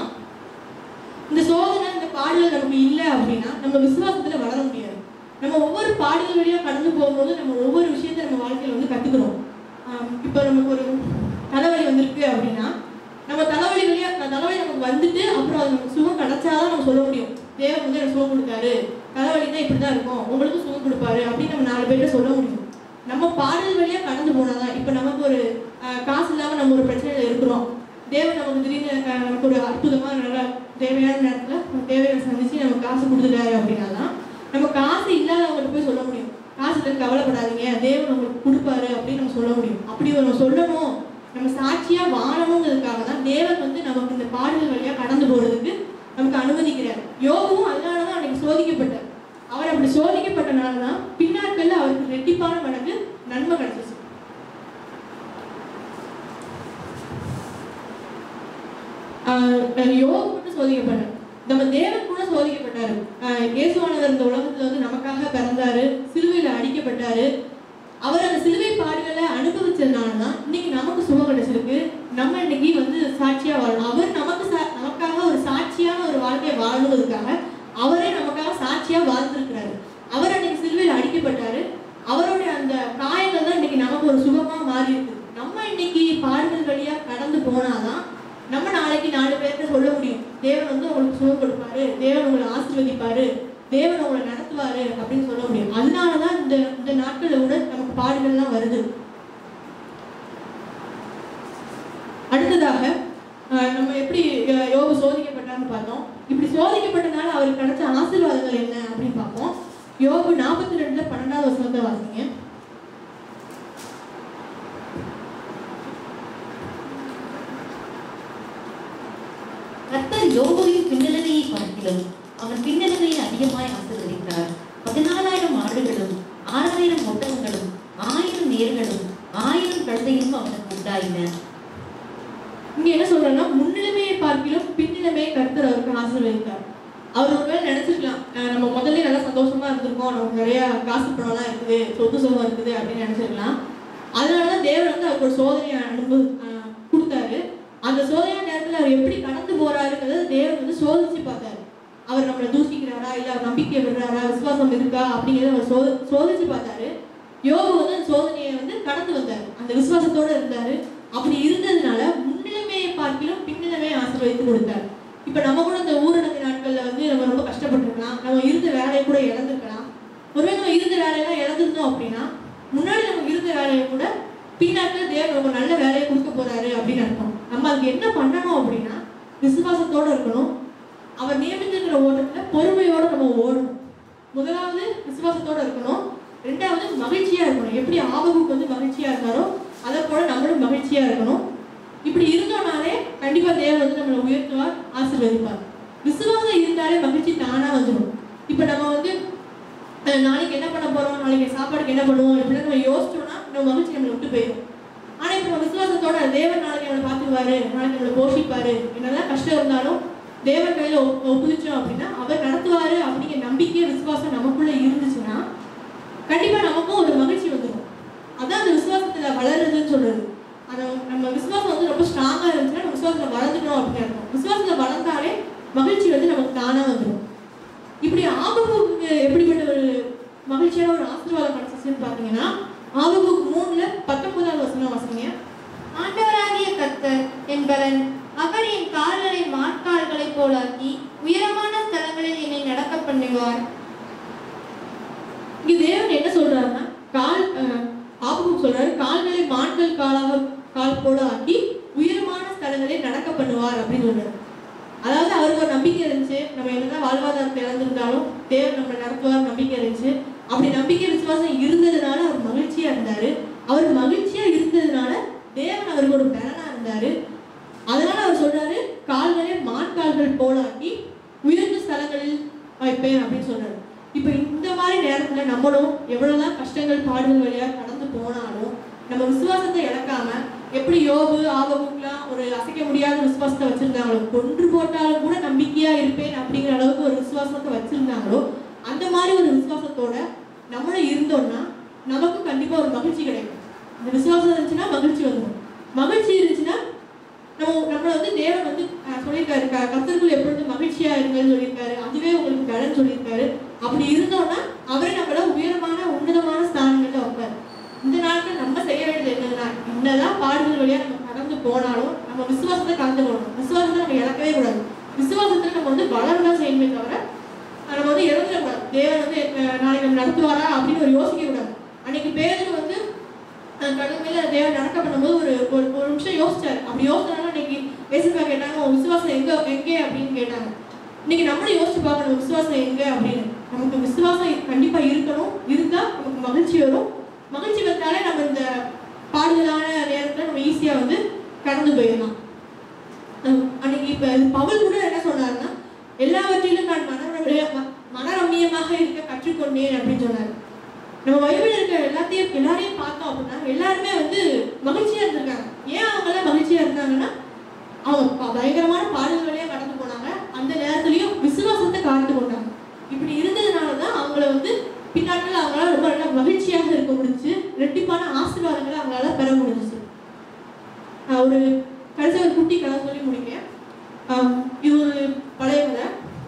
Speaker 1: இந்த சோதனை இந்த பாடல் நமக்கு இல்லை அப்படின்னா நம்ம விசுவாசத்துல வளர முடியாது நம்ம ஒவ்வொரு பாடல் வழியா கடந்து போகும்போது நம்ம ஒவ்வொரு விஷயத்த நம்ம வாழ்க்கையில வந்து கத்துக்கிறோம் ஆம், இப்போ நமக்கு ஒரு தலைவலி வந்திருக்கு அப்படின்னா நம்ம தலைவலி வழியா தலைவலி நமக்கு வந்துட்டு அப்புறம் அது நமக்கு சுகம் கிடைச்சாதான் நம்ம சொல்ல முடியும் தேவன் வந்து எனக்கு சுகம் கொடுத்தாரு தலைவலி தான் இப்படி தான் இருக்கும் உங்களுக்கு சுகம் கொடுப்பாரு அப்படின்னு நம்ம நாலு பேர்ட்ட சொல்ல முடியும் நம்ம பாடல் வழியா கடந்து போனாதான் இப்போ நமக்கு ஒரு ஆஹ், காசு இல்லாம நம்ம ஒரு பிரச்சனையில இருக்கிறோம் தேவன் நமக்கு திடீர்னு ஆஹ், நமக்கு ஒரு அற்புதமா நல்லா தேவையான நேரத்துல நம்ம தேவையை சந்திச்சு நமக்கு காசு கொடுத்துட்டாரு அப்படின்னா தான் நம்ம காசு இல்லாதவங்கள்ட்ட போய் சொல்ல முடியும் காசு இல்லைன்னு கவலைப்படாதீங்க தேவன் உங்களுக்கு கொடுப்பாரு அப்படின்னு நம்ம சொல்ல முடியும் அப்படி நம்ம சொல்லணும் நம்ம சாட்சியா வாழணுங்கிறதுக்காக தான் தேவன் வந்து நமக்கு இந்த பாடல் வழியா கடந்து போறதுக்கு நமக்கு அனுமதிக்கிறார் யோகவும் அதனால தான் அன்னைக்கு சோதிக்கப்பட்டார் அவர் அப்படி சோதிக்கப்பட்டனால தான் பின்னாட்கள்ல அவருக்கு ரெட்டிப்பான மடங்கு நன்மை கிடைச்சிச்சு ஆஹ் யோபு மட்டும் சோதிக்கப்பட்டார் நம்ம தேவன் கூட சோதிக்கப்பட்டாரு ஆஹ் இயேசுவானவர் இந்த உலகத்துல வந்து நமக்காக பிறந்தாரு சிலுவையில அடிக்கப்பட்டாரு அவர் அந்த சிலுவை பாடுகளை அனுபவிச்சதுனால தான் இன்னைக்கு நமக்கு சுகம் கிடைச்சிருக்கு நம்ம இன்னைக்கு வந்து சாட்சியா வாழணும் அவர் நமக்கு சா- நமக்காக ஒரு சாட்சியான ஒரு வாழ்க்கையை வாழணுங்கிறதுக்காக அவரே நமக்காக சாட்சியா வாழ்ந்திருக்கிறாரு அவர் அன்னைக்கு சிலுவையில் அடிக்கப்பட்டாரு அவருடைய அந்த காயங்கள் தான் இன்னைக்கு நமக்கு ஒரு சுகமா மாறி இருக்கு நம்ம இன்னைக்கு பாடுகள் வழியா கடந்து போனாதான் நம்ம நாளைக்கு நாலு பேர்கிட்ட சொல்ல முடியும் தேவன் வந்து உங்களுக்கு சுகம் கொடுப்பாரு தேவன் உங்களை ஆசீர்வதிப்பாரு தேவன் உங்களை நடத்துவாரு அப்படின்னு சொல்ல முடியும் அதனாலதான் இந்த இந்த நாட்கள்ல கூட நமக்கு பாடுகள்லாம் வருது அடுத்ததாக அஹ், நம்ம எப்படி அஹ், யோபு சோதிக்கப்பட்டான்னு பார்த்தோம் இப்படி சோதிக்கப்பட்டனால அவருக்கு கிடைச்ச ஆசீர்வாதங்கள் என்ன அப்படின்னு பார்ப்போம் யோபு நாற்பத்தி ரெண்டுல பன்னெண்டாவது வசனத்தை வாசிங்க
Speaker 2: கர்த்தர் யோபுவின் பின்னலனையை பார்க்கிலும் அவன் பின்னலனையை அதிகமாய் ஆசீர்வதித்தார் பதினாலாயிரம் ஆடுகளும் ஆறாயிரம் ஒட்டகங்களும் ஆயிரம் நேர்களும் ஆயிரம் கழுதையும் அவனுக்கு உண்டாயின
Speaker 1: இங்க என்ன சொல்றேன்னா முன்னிலைமையை பார்க்கிலும் பின்னிலைமையை கர்த்தர் அவருக்கு ஆசீர்வதித்தார் அவர் ஒருவேளை நினைச்சிருக்கலாம் அஹ் நம்ம முதல்ல நல்லா சந்தோஷமா இருந்திருக்கோம் நமக்கு நிறைய காசு பணம்லாம் இருக்குது சொத்து சுகம் இருக்குது அப்படின்னு நினைச்சிருக்கலாம் அதனாலதான் தேவன் வந்து அவருக்கு ஒரு சோதனையை அனுபவ அஹ் கொடுத்தாரு அந்த சோதனையான நேரத்துல அவர் எப்படி கடந்து போறாருங்கிறத தேவன் வந்து சோதிச்சு பார்த்தாரு அவர் நம்மளை தூசிக்கிறாரா இல்ல அவர் நம்பிக்கை விடுறாரா விசுவாசம் இருக்கா அப்படிங்கிறத அவர் சோ சோதிச்சு பார்த்தாரு யோபு வந்து அந்த சோதனையை வந்து கடந்து வந்தார் அந்த விசுவாசத்தோட இருந்தாரு அப்படி இருந்ததுனால முன்னிலைமையை பார்க்கிலும் பின்னிலைமையை ஆசீர்வதித்து கொடுத்தார் இப்ப நம்ம கூட இந்த ஊரடங்கு நாட்கள்ல வந்து நம்ம ரொம்ப கஷ்டப்பட்டிருக்கலாம் நம்ம இருந்த வேலையை கூட இழந்திருக்கலாம் ஒருவேளை நம்ம இருந்த வேலையெல்லாம் இழந்திருந்தோம் அப்படின்னா முன்னாடி நம்ம இருந்த வேலையை கூட பின்னாட்கள் தேவன் ரொம்ப நல்ல வேலையை கொடுக்க போறாரு அப்படின்னு அர்த்தம் நம்ம அதுக்கு என்ன பண்ணணும் அப்படின்னா விசுவாசத்தோட இருக்கணும் அவர் நியமித்திருக்கிற ஓட்டத்துல பொறுமையோட நம்ம ஓடணும் முதலாவது விசுவாசத்தோட இருக்கணும் ரெண்டாவது மகிழ்ச்சியா இருக்கணும் எப்படி ஆபகுக்கு வந்து மகிழ்ச்சியா இருந்தாரோ அதை போல நம்மளும் மகிழ்ச்சியா இருக்கணும் இப்படி இருந்தோம்னாலே கண்டிப்பா தேவன் வந்து நம்மளை உயர்த்துவார் ஆசீர்வதிப்பார் விசுவாசம் இருந்தாலே மகிழ்ச்சி தானா வந்துடும் இப்ப நம்ம வந்து அஹ் நாளைக்கு என்ன பண்ண போறோம் நாளைக்கு சாப்பாடுக்கு என்ன பண்ணுவோம் இப்படிலாம் நம்ம யோசிச்சோம்னா நம்ம மகிழ்ச்சி நம்மளை விட்டு போயிடும் ஆனா இப்போ நம்ம விசுவாசத்தோட தேவன் நாளைக்கு நம்மளை பார்த்துக்குவாரு நாளைக்கு நம்மளை போஷிப்பாரு என்னதான் கஷ்டம் இருந்தாலும் தேவன் கையில ஒப்- ஒப்புவிச்சோம் அப்படின்னா அவர் நடத்துவாரு அப்படிங்கிற நம்பிக்கை விசுவாசம் நமக்குள்ள இருந்துச்சுன்னா கண்டிப்பா நமக்கும் ஒரு மகிழ்ச்சி வந்துடும் அதான் அந்த விசுவாசத்துல வளருதுன்னு சொல்றது அந்த நம்ம விசுவாசம் வந்து ரொம்ப ஸ்ட்ராங்கா இருந்துச்சுன்னா நம்ம விசுவாசத்துல வளர்ந்துட்டோம் அப்படின்னு அர்த்தம் விசுவாசத்துல வளர்ந்தாலே மகிழ்ச்சி வந்து நமக்கு தானா வந்துடும் இப்படி ஆபகுக்கு எப்படிப்பட்ட ஒரு மகிழ்ச்சியான ஒரு ஆசீர்வாதம் கிடைச்சிச்சுன்னு பாத்தீங்கன்னா ஆபகுக்கு மூணுல பத்தொன்பதாவது வசனம் வாசிங்க
Speaker 3: ஆண்டவராகிய கர்த்தர் என்பவன் அவர் என் கால்களை மாட்கால்களைப் போலாக்கி உயரமான ஸ்தலங்களில் என்னை நடக்க பண்ணுவார்
Speaker 1: இங்க தேவன் என்ன சொல்றாருன்னா கால் ஆபகுக்கு சொல்றாரு கால்களை மான்கள் காலாக கால் போல ஆக்கி உயரமான ஸ்தலங்களை நடக்க பண்ணுவார் அப்படின்னு சொல்றாரு அதாவது அவருக்கு ஒரு நம்பிக்கை இருந்துச்சு நம்ம என்னதான் வாழ்வாதாரத்தை இழந்திருந்தாலும் தேவன் நம்மளை நடத்துவார் நம்பிக்கை இருந்துச்சு அப்படி நம்பிக்கை விசுவாசம் இருந்ததுனால அவர் மகிழ்ச்சியா இருந்தாரு அவர் மகிழ்ச்சியா இருந்ததுனால தேவன் அவருக்கு ஒரு பலனா இருந்தாரு அதனால அவர் சொல்றாரு கால்களை மான் கால்கள் போலாக்கி உயர்ந்த ஸ்தலங்களில் வைப்பேன் அப்படின்னு சொல்றாரு இப்போ இந்த மாதிரி நேரத்துல நம்மளும் எவ்வளவுதான் கஷ்டங்கள் பாடுகள் வழியா கடந்து போனாலும் நம்ம விசுவாசத்தை இழக்காம எப்படி யோபு ஆபகுக்கெல்லாம் ஒரு அசைக்க முடியாத விசுவாசத்தை வச்சிருந்தாங்களோ கொன்று போட்டாலும் கூட நம்பிக்கையா இருப்பேன் அப்படிங்கிற அளவுக்கு ஒரு விசுவாசத்தை வச்சிருந்தாங்களோ அந்த மாதிரி ஒரு விசுவாசத்தோட நம்மளும் இருந்தோம்னா நமக்கு கண்டிப்பா ஒரு மகிழ்ச்சி கிடைக்கும் அந்த விசுவாசம் இருந்துச்சுன்னா மகிழ்ச்சி வந்துடும் மகிழ்ச்சி இருந்துச்சுன்னா நம்ம நம்மள வந்து தேவன் வந்து அஹ், சொல்லியிருக்காரு க- கர்த்தருக்குள் எப்பொழுதும் மகிழ்ச்சியா இருங்கன்னு சொல்லியிருக்காரு அதுவே உங்களுக்கு பலன் சொல்லியிருக்காரு அப்படி இருந்தோம்னா அவரே நம்மள உயரமான உன்னதமான ஸ்தானங்கள்ல வைப்பார் இந்த நாட்கள் நம்ம செய்ய வேண்டியது என்னன்னா என்னதான் பாடுகள் வழியா நம்ம கடந்து போனாலும் நம்ம விசுவாசத்தை கலந்து போகணும் விசுவாசத்தை நம்ம இழக்கவே கூடாது விசுவாசத்துல நம்ம வந்து வளரதான் செய்யணுமே தவிர அஹ், நம்ம வந்து இழந்துடக்கூடாது தேவன் வந்து அஹ், நாளைக்கு நம்ம நடத்துவாரா அப்படின்னு ஒரு யோசிக்க கூடாது அன்னைக்கு பேருக்கு வந்து அஹ், கடல் மேல தேவன் நடக்க பண்ணும்போது ஒரு ஒரு ஒரு நிமிஷம் யோசிச்சாரு அப்படி யோசிச்சனால இன்னைக்கு பேசுறப்ப கேட்டாங்க உன் விசுவாசம் எங்க எங்கே அப்படின்னு கேட்டாங்க இன்னைக்கு நம்மளும் யோசிச்சு பார்க்கணும் விசுவாசம் எங்க அப்படின்னு நமக்கு விசுவாசம் கண்டிப்பா இருக்கணும் இருந்தா நமக்கு மகிழ்ச்சி வரும் மகிழ்ச்சி வந்தாலே நம்ம இந்த பாடுதலான நேரத்துல நம்ம ஈஸியா வந்து கடந்து போயிடலாம் அஹ் அன்னைக்கு இப்ப பவுல் கூட என்ன சொன்னாருன்னா எல்லாவற்றிலும் நான் மனரம்ய மனரம்யமாக இருக்க கற்றுக்கொண்டேன் அப்படின்னு சொன்னாரு நம்ம பைபிள் இருக்க எல்லாத்தையும் எல்லாரையும் பார்த்தோம் அப்படின்னா எல்லாருமே வந்து மகிழ்ச்சியா இருந்திருக்காங்க ஏன் அவங்க எல்லாம் மகிழ்ச்சியா இருந்தாங்கன்னா அவங்க ப- பயங்கரமான பாடல்கள் வழியா கடந்து போனாங்க அந்த நேரத்துலயும் விசுவாசத்தை காத்து கொண்டாங்க இப்படி இருந்ததுனால தான் அவங்கள வந்து பின்னாட்கள் அவங்களால ரொம்ப நல்லா மகிழ்ச்சியாக இருக்க முடிஞ்சுச்சு ரெட்டிப்பான ஆசீர்வாதங்களை அவங்களால பெற முடிஞ்சுச்சு ஆஹ் ஒரு கடைசி ஒரு குட்டி கதை சொல்லி முடிக்கிறேன் ஆஹ் இது ஒரு பழைய கதை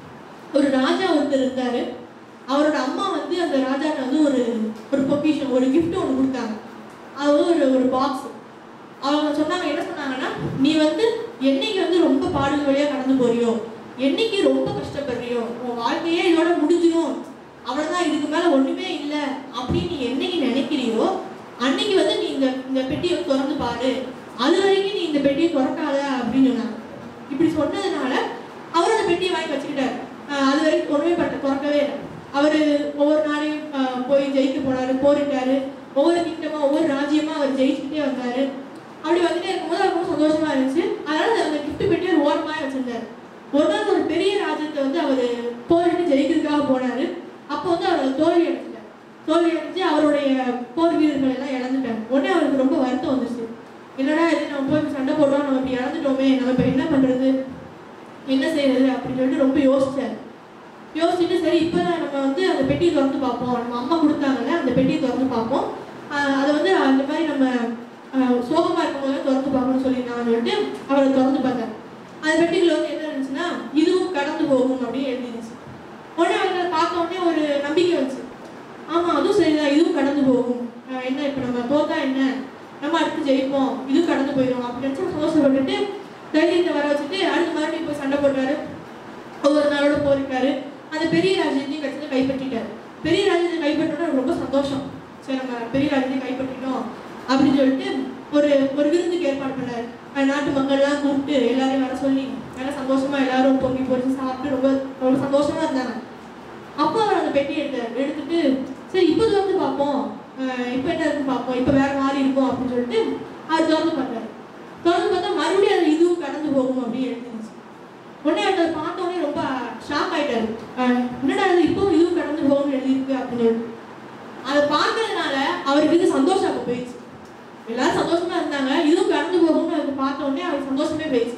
Speaker 1: ஒரு ராஜா ஒருத்தர் இருந்தாரு அவரோட அம்மா வந்து அந்த ராஜாட்ட வந்து ஒரு ஒரு பொக்கிஷன் ஒரு gift ஒன்று கொடுத்தாங்க அது வந்து ஒரு ஒரு பாக்ஸ் அவங்க சொன்னாங்க என்ன சொன்னாங்கன்னா நீ வந்து என்னைக்கு வந்து ரொம்ப பாடல் வழியா கடந்து போறியோ என்னைக்கு ரொம்ப கஷ்டப்படுறியோ உன் வாழ்க்கையே இதோட முடிஞ்சிடும் அவ்வளவுதான் இதுக்கு மேல ஒண்ணுமே இல்லை அப்படின்னு நீ என்னைக்கு நினைக்கிறியோ அன்னைக்கு வந்து நீ இந்த இந்த பெட்டியை திறந்து பாரு அது வரைக்கும் நீ இந்த பெட்டியை திறக்காத அப்படின்னு சொன்னாங்க இப்படி சொன்னதுனால அவர் அந்த பெட்டியை வாங்கி வச்சுக்கிட்டாரு ஆஹ் அது வரைக்கும் ஒண்ணுமே பண்ண திறக்கவே இல்லை அவரு ஒவ்வொரு நாளையும் ஆஹ் போய் ஜெயிக்க போனாரு போரிட்டாரு ஒவ்வொரு கிங்டமா ஒவ்வொரு ராஜ்யமா அவர் ஜெயிச்சுக்கிட்டே வந்தாரு அப்படி வந்துட்டே இருக்கும்போது அவருக்கு ரொம்ப சந்தோஷமா இருந்துச்சு அதனால அந்த கிஃப்ட் பெட்டி ஒரு ஓரமாக வச்சிருந்தாரு ஒரு நாள் ஒரு பெரிய ராஜ்யத்தை வந்து அவர் போரிட்டு ஜெயிக்கிறதுக்காக போனாரு அப்போ வந்து அவர் தோல்வி அடைஞ்சிட்டார் தோல்வி அடைஞ்சு அவருடைய போர் வீரர்கள் எல்லாம் இழந்துட்டாங்க உடனே அவருக்கு ரொம்ப வருத்தம் வந்துச்சு என்னடா இது நம்ம போய் சண்டை போடுறோம் நம்ம இப்படி இழந்துட்டோமே நம்ம இப்போ என்ன பண்றது என்ன செய்யறது அப்படின்னு சொல்லிட்டு ரொம்ப யோசிச்சாரு யோசிச்சுட்டு சரி இப்போ நம்ம வந்து அந்த பெட்டியை திறந்து பார்ப்போம் நம்ம அம்மா கொடுத்தாங்கல்ல அந்த பெட்டியை திறந்து பார்ப்போம் ஆஹ் அதை வந்து அந்த மாதிரி நம்ம ஆஹ் சோகமா இருக்கும்போது திறந்து பார்க்கணும்னு சொல்லி நான் சொல்லிட்டு அவரை திறந்து பார்த்தேன் அந்த பெட்டிக்குள்ள வந்து என்ன இருந்துச்சுன்னா இதுவும் கடந்து போகும் அப்படின்னு எழுதிருந்துச்சு உடனே அவங்க அதை பார்த்த உடனே ஒரு நம்பிக்கை வந்துச்சு ஆமா அதுவும் சரிதான் இதுவும் கடந்து போகும் ஆஹ் என்ன இப்போ நம்ம தோத்தா என்ன நம்ம அடுத்து ஜெயிப்போம் இதுவும் கடந்து போயிடும் அப்படின்னு நினைச்சு சந்தோஷப்பட்டுட்டு தைரியத்தை வர வச்சுட்டு அடுத்த மறுபடியும் போய் சண்டை போட்டாரு ஒவ்வொரு நாளோட போயிருக்காரு அந்த பெரிய ராஜ்யத்தையும் கட்சியில் கைப்பற்றிட்டாரு பெரிய ராஜ்யத்தை கைப்பற்றோட ரொம்ப சந்தோஷம் சரி நம்ம பெரிய ராஜ்யத்தை கைப்பற்றிட்டோம் அப்படின்னு சொல்லிட்டு ஒரு ஒரு விருந்துக்கு ஏற்பாடு பண்ணாரு அஹ் நாட்டு மக்கள்லாம் கூப்பிட்டு எல்லாரையும் வர சொல்லி நல்லா சந்தோஷமா எல்லாரும் பொங்கி பொறிச்சு சாப்பிட்டு ரொம்ப ரொம்ப சந்தோஷமா இருந்தாங்க அப்போ அவர் அந்த பெட்டி எடுத்தார் எடுத்துட்டு சரி இப்போ திறந்து பார்ப்போம் அஹ் இப்போ என்ன இருக்குன்னு பார்ப்போம் இப்போ வேற மாதிரி இருக்கும் அப்படின்னு சொல்லிட்டு அவர் திறந்து பார்த்தாரு திறந்து பார்த்தா மறுபடியும் அது இதுவும் கடந்து போகும் அப்படின்னு எழுதிருந்துச்சு உடனே அவர் அதை பார்த்த உடனே ரொம்ப ஷாக் ஆயிட்டாரு அஹ் என்னடா இது இப்போ இதுவும் கடந்து போகணும்னு எழுதியிருக்கு அப்படின்னு சொல்லிட்டு அதை பார்த்ததுனால அவருக்கு இது சந்தோஷம் அப்போ போயிடுச்சு எல்லாரும் சந்தோஷமா இருந்தாங்க இதுவும் கடந்து போகும்னு அவருக்கு பார்த்த உடனே அவருக்கு சந்தோஷமே போயிடுச்சு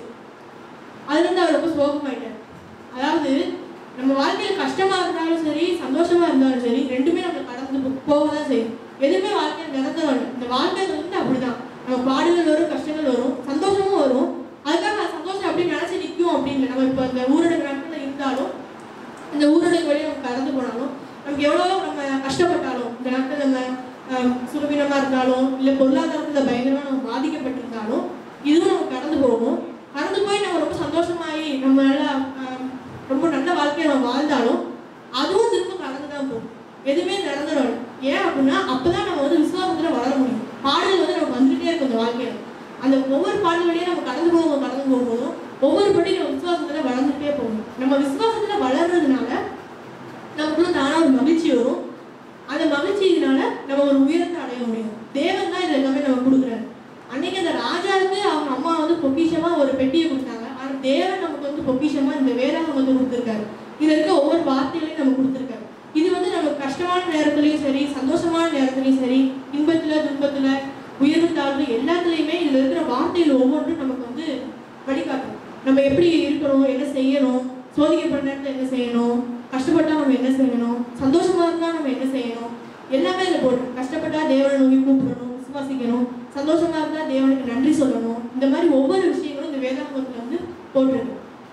Speaker 1: அதுல இருந்து அவர் ரொம்ப சோகமாயிட்டார் அதாவது நம்ம வாழ்க்கையில கஷ்டமா இருந்தாலும் சரி சந்தோஷமா இருந்தாலும் சரி ரெண்டுமே நம்ம கடந்து போ- போகதான் செய்யும் எதுவுமே வாழ்க்கையில நிரந்தரம் இல்லை இந்த வாழ்க்கை வந்து அப்படிதான் நம்ம பாடுகள் வரும் கஷ்டங்கள் வரும் சந்தோஷமும் வரும் அதுக்காக அந்த சந்தோஷம் அப்படியே நினைச்சு நிற்கும் அப்படின்னு இல்லை. நம்ம இப்போ இந்த ஊரடங்கு நாட்கள்ல இருந்தாலும் இந்த ஊரடங்கு வழியை நம்ம கடந்து போனாலும் நமக்கு எவ்வளோ நம்ம கஷ்டப்பட்டாலும் இந்த நாட்டில் நம்ம ஆஹ், சுகவீனமா இருந்தாலும் இல்லை பொருளாதாரத்தில் பயங்கரமா நம்ம பாதிக்கப்பட்டிருந்தாலும் இதுவும் நம்ம கடந்து போகும் கடந்து போய் நம்ம ரொம்ப சந்தோஷமாயி நம்ம நல்லா ஆஹ், ரொம்ப நல்ல வாழ்க்கையை நம்ம வாழ்ந்தாலும் அதுவும் திரும்ப கடந்து தான் போகும் எதுவுமே நிரந்தரம் இல்லை. ஏன் அப்படின்னா அப்பதான் நம்ம வந்து விசுவாசத்துல வளர முடியும் பாடல் வந்து நம்ம வந்துட்டே இருக்கும் இந்த வாழ்க்கையில அந்த ஒவ்வொரு பாடல் வழியா நம்ம கடந்து போகும் கடந்து போகும்போதும் ஒவ்வொரு படி நம்ம விசுவாசத்துல வளர்ந்துட்டே போகணும் நம்ம விசுவாசத்துல வளர்றதுனால நமக்குள்ள தானா ஒரு மகிழ்ச்சி வரும் அந்த மகிழ்ச்சியினால நம்ம ஒரு உயரத்தை அடைய முடியும் தேவன் தான் இது எல்லாமே நம்ம கொடுக்குறாரு அன்னைக்கு அந்த ராஜாவுக்கு அவங்க அம்மா வந்து பொக்கிஷமா ஒரு பெட்டியை கொடுத்தாங்க ஆனா தேவன் நமக்கு வந்து பொக்கிஷமா இந்த வேதாகம் வந்து கொடுத்துருக்காரு இதுல இருக்க ஒவ்வொரு வார்த்தைகளையும் நம்ம கொடுத்துருக்காரு இது வந்து நமக்கு கஷ்டமான நேரத்துலயும் சரி சந்தோஷமான நேரத்துலயும் சரி இன்பத்துல துன்பத்துல உயர்வு தாழ்வு எல்லாத்துலயுமே இதுல இருக்கிற வார்த்தைகள் ஒவ்வொன்றும் நமக்கு வந்து வழிகாட்டும் நம்ம எப்படி இருக்கணும் என்ன செய்யணும் சோதிக்கப்படுற நேரத்துல என்ன செய்யணும் கஷ்டப்பட்டா நம்ம என்ன செய்யணும் சந்தோஷமா இருந்தா நம்ம என்ன செய்யணும் எல்லாமே இதில் போட்டு கஷ்டப்பட்டா தேவனை நோக்கி கூப்பிடணும் விசுவாசிக்கணும் சந்தோஷமா இருந்தா தேவனுக்கு நன்றி சொல்லணும் இந்த மாதிரி ஒவ்வொரு விஷயங்களும் இந்த வேதாகமத்துல வந்து போட்டிருக்கு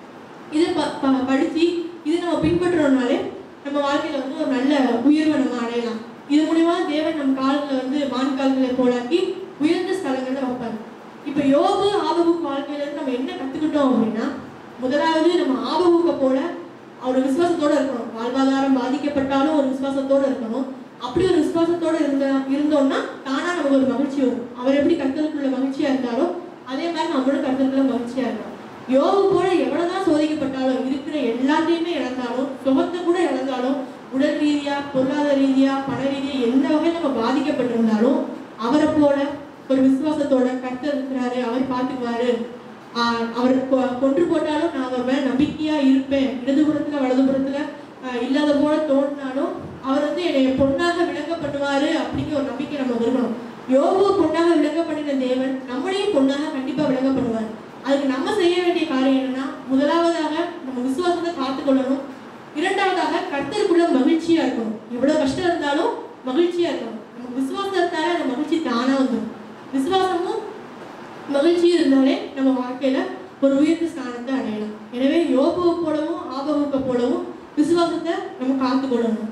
Speaker 1: இதை ப ப- படிச்சு இதை நம்ம பின்பற்றுறோம்னாலே நம்ம வாழ்க்கையில வந்து ஒரு நல்ல உயர்வை நம்ம அடையலாம் இது மூலியமா தேவன் நம்ம காலத்துல வந்து மான் காலத்துல போலாக்கி உயர்ந்த ஸ்தலங்கள்ல வைப்பாரு இப்ப யோபு ஆபகுக்கு வாழ்க்கையில இருந்து நம்ம என்ன கத்துக்கிட்டோம் அப்படின்னா முதலாவது நம்ம ஆபகுக்க போல அவரோட விசுவாசத்தோட இருக்கணும் வாழ்வாதாரம் பாதிக்கப்பட்டாலும் ஒரு விசுவாசத்தோட இருக்கணும் அப்படி ஒரு விசுவாசத்தோட இருந்த இருந்தோம்னா தானா நமக்கு ஒரு மகிழ்ச்சி வரும் அவர் எப்படி கர்த்தருக்குள்ள மகிழ்ச்சியா இருந்தாலும் அதே மாதிரி நம்மளும் கர்த்தருக்குள்ள மகிழ்ச்சியா இருக்கணும் யோபு போல எவ்வளவுதான் சோதிக்கப்பட்டாலும் இருக்கிற எல்லாத்தையுமே இழந்தாலும் சுகத்தை கூட இழந்தாலும் உடல் ரீதியா பொருளாதார ரீதியா பண ரீதியா எந்த வகையில் நம்ம பாதிக்கப்பட்டிருந்தாலும் அவரை போல ஒரு விசுவாசத்தோட கர்த்தர் இருக்கிறாரு அவர் பார்த்துக்குவாரு ஆஹ் அவர் கொ- கொன்று போட்டாலும் நான் அவர் மேல நம்பிக்கையா இருப்பேன் இடதுபுறத்துல வலதுபுறத்துல ஆஹ் இல்லாத போல தோன்றினாலும் அவர் வந்து என்னை பொண்ணாக விளங்க பண்ணுவாரு அப்படிங்கிற ஒரு நம்பிக்கை நம்ம இருக்கணும் யோபு பொண்ணாக விளங்க பண்ணின தேவன் நம்மளையும் பொண்ணாக கண்டிப்பா விளங்க பண்ணுவார் அதுக்கு நம்ம செய்ய வேண்டிய காரியம் என்னன்னா முதலாவதாக நம்ம விசுவாசத்தை காத்துக்கொள்ளணும் இரண்டாவதாக கர்த்தருக்குள்ள மகிழ்ச்சியா இருக்கணும் எவ்வளவு கஷ்டம் இருந்தாலும் மகிழ்ச்சியா இருக்கணும் நமக்கு விசுவாசம் இருந்தாலே அந்த மகிழ்ச்சி தானா வந்துடும் விசுவாசமும் மகிழ்ச்சியும் இருந்தாலே நம்ம வாழ்க்கையில ஒரு உயர்ந்த ஸ்தானத்தை அடையலாம் எனவே யோபுவை போலவும் ஆபகுக்க போலவும் விசுவாசத்தை நம்ம காத்துக்கொள்ளணும்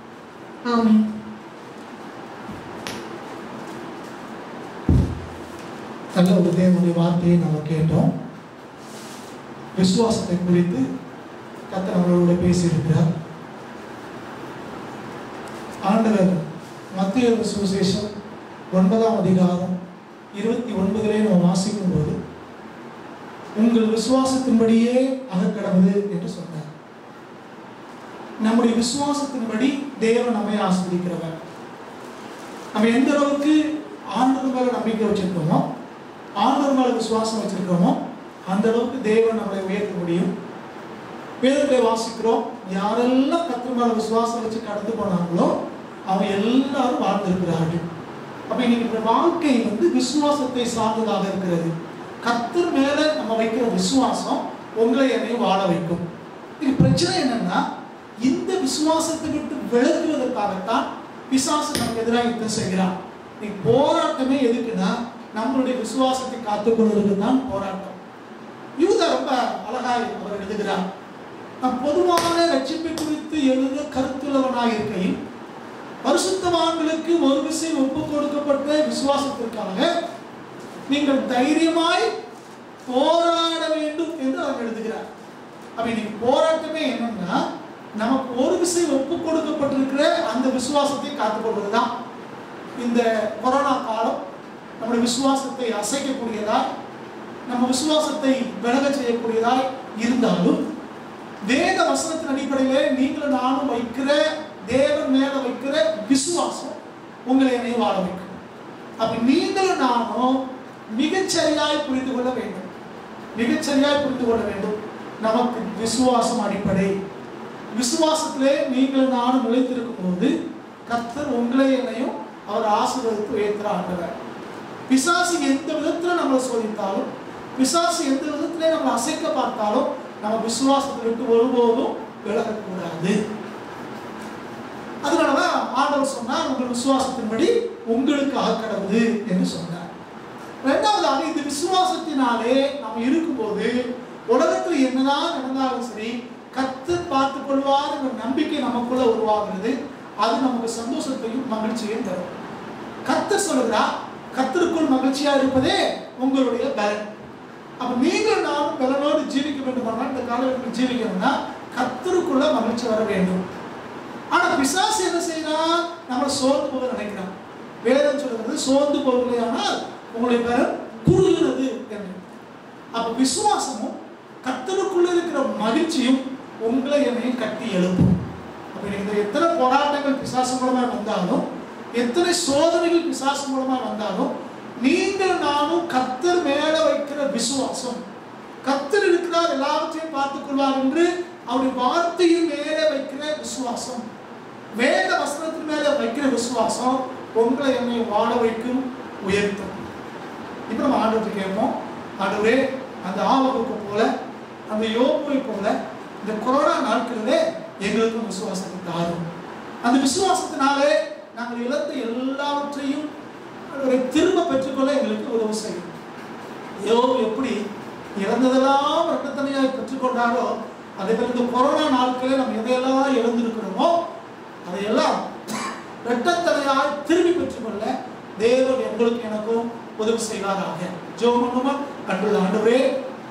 Speaker 1: ஆமென்
Speaker 4: நல்ல ஒரு தேவனுடைய வார்த்தையை நம்ம கேட்டோம் விசுவாசத்தை குறித்து கர்த்தர் நம்மளோட பேசியிருக்கிறார் ஆண்டவர் மத்திய சுவிசேஷம் ஒன்பதாம் அதிகாரம் இருபத்தி ஒன்பதிலே நம்ம வாசிக்கும் போது உங்கள் விசுவாசத்தின்படியே அகக்கடவுது என்று சொன்னார் நம்முடைய விசுவாசத்தின்படி தேவன் நம்மை ஆஸ்வதிக்கிறவர் நம்ம எந்த அளவுக்கு ஆண்டவர் மேல நம்பிக்கை வச்சிருக்கோமோ ஆண்டவர் மேல விசுவாசம் வச்சிருக்கோமோ அந்த அளவுக்கு தேவன் நம்மளை உயர்த்த முடியும் வேதத்தை வாசிக்கிறோம் யாரெல்லாம் கத்திர மேல விசுவாசம் வச்சு கடந்து போனாங்களோ அவங்க எல்லாரும் வாழ்ந்திருக்கிறார்கள் அப்ப இன்னைக்கு இந்த வாழ்க்கை வந்து விசுவாசத்தை சார்ந்ததாக இருக்கிறது கத்தர் மேல நம்ம வைக்கிற விசுவாசம் உங்களை என்னையும் வாழ வைக்கும் இது பிரச்சனை என்னன்னா இந்த விசுவாசத்தை விட்டு விலகுவதற்காகத்தான் பிசாசு நமக்கு எதிராக யுத்தம் செய்கிறான் நீ போராட்டமே எதுக்குன்னா நம்மளுடைய விசுவாசத்தை காத்துக்கொள்வதற்கு தான் போராட்டம் யூதா ரொம்ப அழகாய் அவர் எழுதுகிறார் நம் பொதுவான ரட்சிப்பை குறித்து எழுத கருத்துள்ளவனாக இருக்கையில் பரிசுத்தவான்களுக்கு ஒரு விசை ஒப்பு கொடுக்கப்பட்ட விசுவாசத்திற்காக நீங்கள் தைரியமாய் போராட வேண்டும் என்று அவர் எழுதுகிறார் அப்ப இன்னைக்கு போராட்டமே என்னன்னா நமக்கு ஒரு விசை ஒப்பு கொடுக்கப்பட்டிருக்கிற அந்த விசுவாசத்தை காத்துக்கொள்வது தான் இந்த கொரோனா காலம் நம்முடைய விசுவாசத்தை அசைக்கக்கூடியதாய் நம்ம விசுவாசத்தை விலக செய்யக்கூடியதாய் இருந்தாலும் வேத வசனத்தின் அடிப்படையிலே நீங்களும் நானும் வைக்கிற தேவன் மேல வைக்கிற விசுவாசம் உங்களை என்னை வாழ வைக்கும் அப்ப நீங்களும் நானும் மிகச்சரியாய் புரிந்து கொள்ள வேண்டும் மிகச்சரியாய் புரிந்து கொள்ள வேண்டும் நமக்கு விசுவாசம் அடிப்படை விசுவாசத்திலே நீங்கள் நானும் நிலைத்திருக்கும் போது கர்த்தர் உங்களை என்னையும் அவர் ஆசீர்வதித்து உயர்த்துற ஆண்டவர் பிசாசு எந்த விதத்துல நம்மளை சோதித்தாலும் பிசாசு எந்த விதத்திலே நம்மளை அசைக்க பார்த்தாலும் நம்ம விசுவாசத்தை விட்டு ஒருபோதும் விலகக்கூடாது அதனாலதான் ஆண்டவர் சொன்னார் உங்கள் விசுவாசத்தின்படி உங்களுக்கு ஆக்கடவுது என்று சொன்னார் இரண்டாவதாக இந்த விசுவாசத்தினாலே நாம் இருக்கும்போது உலகத்தில் என்னதான் நடந்தாலும் சரி கர்த்தர் பார்த்துக் கொள்வார் என்ற நம்பிக்கை நமக்குள்ள உருவாகிறது அது நமக்கு சந்தோஷத்தையும் மகிழ்ச்சியையும் தரும் கர்த்தர் சொல்லுகிறார் கர்த்தருக்குள் மகிழ்ச்சியா இருப்பதே உங்களுடைய பலன் அப்ப நீங்கள் நானும் பலனோடு ஜீவிக்க வேண்டுமானால் இந்த காலகட்டத்தில் ஜீவிக்கணும்னா கர்த்தருக்குள்ள மகிழ்ச்சி வர வேண்டும் ஆனா பிசாசு என்ன செய்யறான் நம்மளை சோர்ந்து போக நினைக்கிறான் வேதம் சொல்கிறது சோர்ந்து போகவில்லை ஆனால் உங்களுடைய பெறல் குறுகிறது என்று அப்ப விசுவாசமும் கர்த்தருக்குள்ள இருக்கிற மகிழ்ச்சியும் உங்களை என்னையும் கட்டி எழுப்பும் அப்ப இந்த எத்தனை போராட்டங்கள் பிசாசு மூலமா வந்தாலும் எத்தனை சோதனைகள் பிசாசு மூலமா வந்தாலும் நீங்கள் நானும் கர்த்தர் மேல வைக்கிற விசுவாசம் கர்த்தர் இருக்கிறார் எல்லாவற்றையும் பார்த்துக் கொள்வார் என்று அவருடைய வார்த்தையின் மேலே வைக்கிற விசுவாசம் வேத வசனத்தின் மேல வைக்கிற விசுவாசம் உங்களை என்னை வாழ வைக்கும் உயர்த்தும் இப்ப நம்ம ஆண்டவர்கிட்ட கேட்போம் ஆண்டவரே அந்த ஆவகுக்கு போல அந்த யோபுவை போல இந்த கொரோனா நாட்களிலே எங்களுக்கும் விசுவாசத்தை தாரும் அந்த விசுவாசத்தினாலே நாங்கள் இழந்த எல்லாவற்றையும் ஆண்டவரே திரும்ப பெற்றுக்கொள்ள எங்களுக்கு உதவி செய்யும் யோபு எப்படி இறந்ததெல்லாம் இரட்டத்தனையாய் பெற்றுக்கொண்டாரோ அதே போல இந்த கொரோனா நாட்களில் நம்ம எதையெல்லாம் இழந்திருக்கிறோமோ அதையெல்லாம் இரட்டத்தனையாய் திரும்பி பெற்றுக்கொள்ள தேவன் எங்களுக்கு எனக்கும் உதவி செய்வாராக ஜோம் பண்ணுமா அன்புள்ள ஆண்டவரே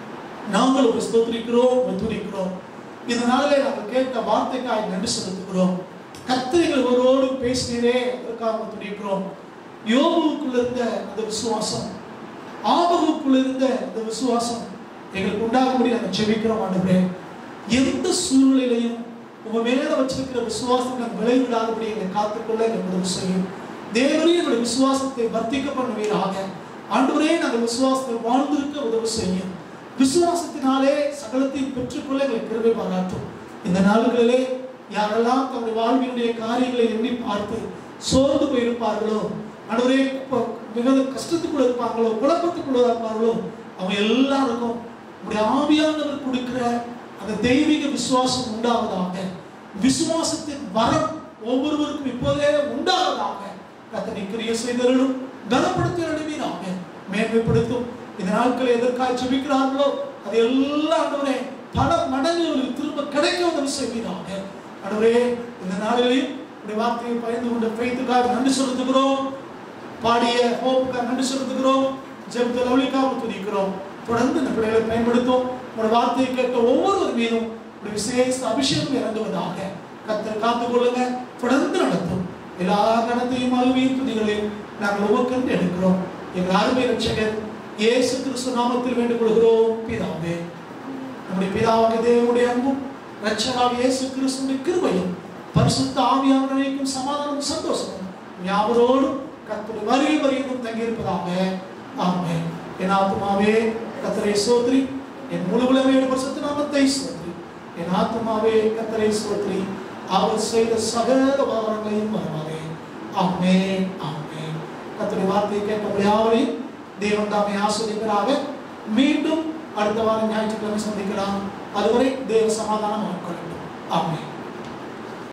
Speaker 4: நாங்கள் ஒரு ஸ்தோத்திரிக்கிறோம் துதிக்கிறோம் இதனாலே நாங்கள் கேட்ட வார்த்தைக்காய் நன்றி செலுத்துகிறோம் கத்திரிகள் ஒருவோடு பேசினீரே அதற்காக துதிக்கிறோம் யோபுக்குள்ள இருந்த அந்த விசுவாசம் ஆபகுக்குள்ள இருந்த அந்த விசுவாசம் எங்களுக்கு உண்டாகும்படி நாங்கள் ஜெபிக்கிறோம் ஆண்டவரே எந்த சூழ்நிலையிலையும் உங்க மேல வச்சிருக்கிற விசுவாசத்தை நாங்கள் விளைவிடாதபடி எங்களை காத்துக்கொள்ள எங்களுக்கு உதவி செய்யும் தேவரே எங்களுடைய விசுவாசத்தை வர்த்திக்க பண்ணுவீராக ஆண்டவரே நாங்கள் விசுவாசத்தை வாழ்ந்திருக்க உதவி செய்யும் விசுவாசத்தினாலே சகலத்தையும் பெற்றுக்கொள்ள எங்களுக்கு கிருபை பாராட்டும் இந்த நாடுகளிலே யாரெல்லாம் தங்களுடைய வாழ்வினுடைய காரியங்களை எண்ணி பார்த்து சோர்ந்து போயிருப்பார்களோ ஆண்டவரே இப்போ மிகுந்த கஷ்டத்துக்குள்ள இருப்பாங்களோ குழப்பத்துக்குள்ள இருப்பார்களோ அவங்க எல்லாருக்கும் உடைய ஆவியானவர் கொடுக்கிற அந்த தெய்வீக விசுவாசம் உண்டாவதாக விசுவாசத்தின் வரம் ஒவ்வொருவருக்கும் இப்போதே உண்டாவதாக கத்தனை கிரிய செய்தவர்களும் கனப்படுத்தினீராக மேன்மைப்படுத்தும் இந்த நாட்களை எதற்காக ஜெபிக்கிறார்களோ அது எல்லாம் ஆண்டவரே பல மடங்கு அவர்களுக்கு திரும்ப கிடைக்க உதவி செய்வீராக ஆண்டவரே இந்த நாளிலையும் உடைய வார்த்தையை பயந்து கொண்ட பெய்த்துக்காக நன்றி செலுத்துகிறோம் பாடிய ஹோப்புக்காக நன்றி செலுத்துகிறோம் ஜெபத்தை லவலிக்காக துதிக்கிறோம் தொடர்ந்து இந்த பிள்ளைகளை பயன்படுத்தும் உங்களோட வார்த்தையை கேட்ட ஒவ்வொருவர் மீதும் ஒரு விசேஷ அபிஷேகம் இறங்குவதாக கத்தர் காத்துக் கொள்ளுங்க தொடர்ந்து நடத்தும் எல்லா நடத்தையும் மகிமையும் துதிகளையும் நாங்கள் ஒவ்வொருக்கென்று எடுக்கிறோம் எங்கள் அருமை ரட்சகர் இயேசு கிறிஸ்து நாமத்தில் வேண்டிக் கொள்கிறோம் பிதாவே நம்முடைய பிதாவாக தேவனுடைய அன்பும் ரட்சகராக இயேசு கிறிஸ்துவின் கிருபையும் பரிசுத்த ஆவியானவரைக்கும் சமாதானம் சந்தோஷமும் யாவரோடும் கர்த்தருடைய வருகை வரையும் தங்கியிருப்பதாக ஆமென் என் ஆத்மாவே கத்தரை சோத்ரி என் முழு உலகையோட பரிசுத்த நாமத்தை சோத்ரி என் ஆத்மாவே கத்தரை சோத்ரி அவர் செய்த சகல உபகாரங்களையும் மறவாதே ஆமென் ஆமென் கத்தருடைய வார்த்தையை கேட்க யாவரையும் தேவன் தாமே ஆஸ்வதிப்பதாக மீண்டும் அடுத்த வாரம் ஞாயிற்றுக்கிழமை சந்திக்கலாம் அதுவரை தேவ சமாதானம் ஆட்கொள்ளட்டும் ஆமென்